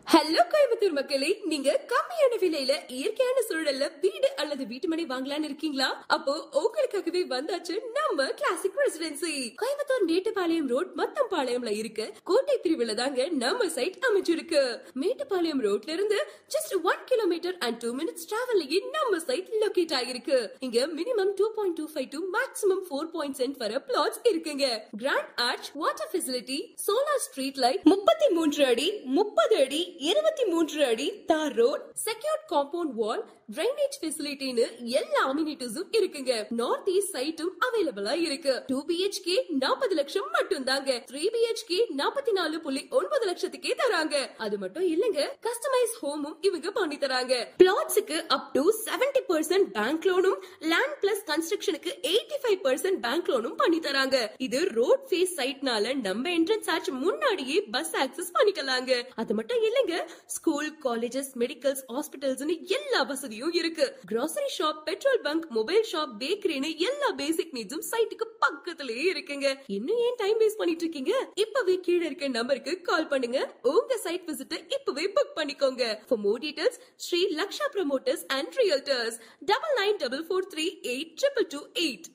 hello Coimbatore மக்களே நீங்க கம்மியான விலையில இயற்கையான சூழல்ல வீடு அல்லது வீட்டுமனை வாங்கலாம்னு இருக்கீங்களா அப்போ உங்களுக்காகவே வந்தாச்சு நம்ம classic residency Coimbatore Mettupalayam road மத்தம்பாளையம்ல இருக்கு கோட்டை பிரிவுல தாங்க நம்ம சைட் அமைச்சிருக்கு மேட்டுப்பாளையம் ரோட்ல இருந்து just one kilometre and two minutes டிராவல்லையே நம்ம சைட் லொகேட் ஆகிருக்கு இங்க minimum two point two five to maximum four point cent வர பிளாட்ஸ் இருக்குங்க grand arch water facility solar street light முப்பத்தி மூன்று அடி முப்பது அடி இருபத்தி மூன்று அடி தார் road secured compound wall drainage ஃபெசிலிட்டின்னு எல்லா அமினிட்டிஸும் இருக்குங்க நார்த் ஈஸ்ட் சைட்டும் அவைலபிளா இருக்கு டூ பிஹெச்கே நாற்பது லட்சம் மட்டும் தாங்க த்ரீ பிஹெச்கே நாற்பத்தி நாலு புள்ளி ஒன்பது லட்சத்துக்கே தராங்க அது மட்டும் இல்லங்க கஸ்டமைஸ் ஹோமும் இவங்க பண்ணி தராங்க பிளாட்ஸுக்கு up to seventy percent bank லோனும் லேண்ட் பிளஸ் கன்ஸ்ட்ரக்ஷனுக்கு எயிட்டி ஃபைவ் பர்சன்ட் பேங்க் லோனும் பண்ணி தராங்க இது ரோட் ஃபேஸ் சைட்னால நம்ம என்ட்ரன்ஸ் ஆச்சு முன்னாடியே பஸ் ஆக்சஸ் பண்ணிக்கலாங்க அது மட்டும் இல்லங்க ஸ்கூல் காலேஜஸ் மெடிக்கல்ஸ் ஹாஸ்பிட்டல்ஸ்னு எல்லா வசதியும் இருக்கு grocery shop petrol bunk mobile shop பேக்கரின்னு எல்லா பேசிக் நீட்ஸும் சைட்டுக்கு பக்கத்திலேயே இருக்குங்க இன்னும் ஏன் டைம் வேஸ்ட் பண்ணிட்டு இருக்கீங்க இப்பவே கீழே இருக்க நம்பருக்கு கால் பண்ணுங்க உங்க சைட் விசிட்ட இப்பவே புக் பண்ணிக்கோங்க for more details Shri Laksha promoters and realtors double nine double four three eight triple two eight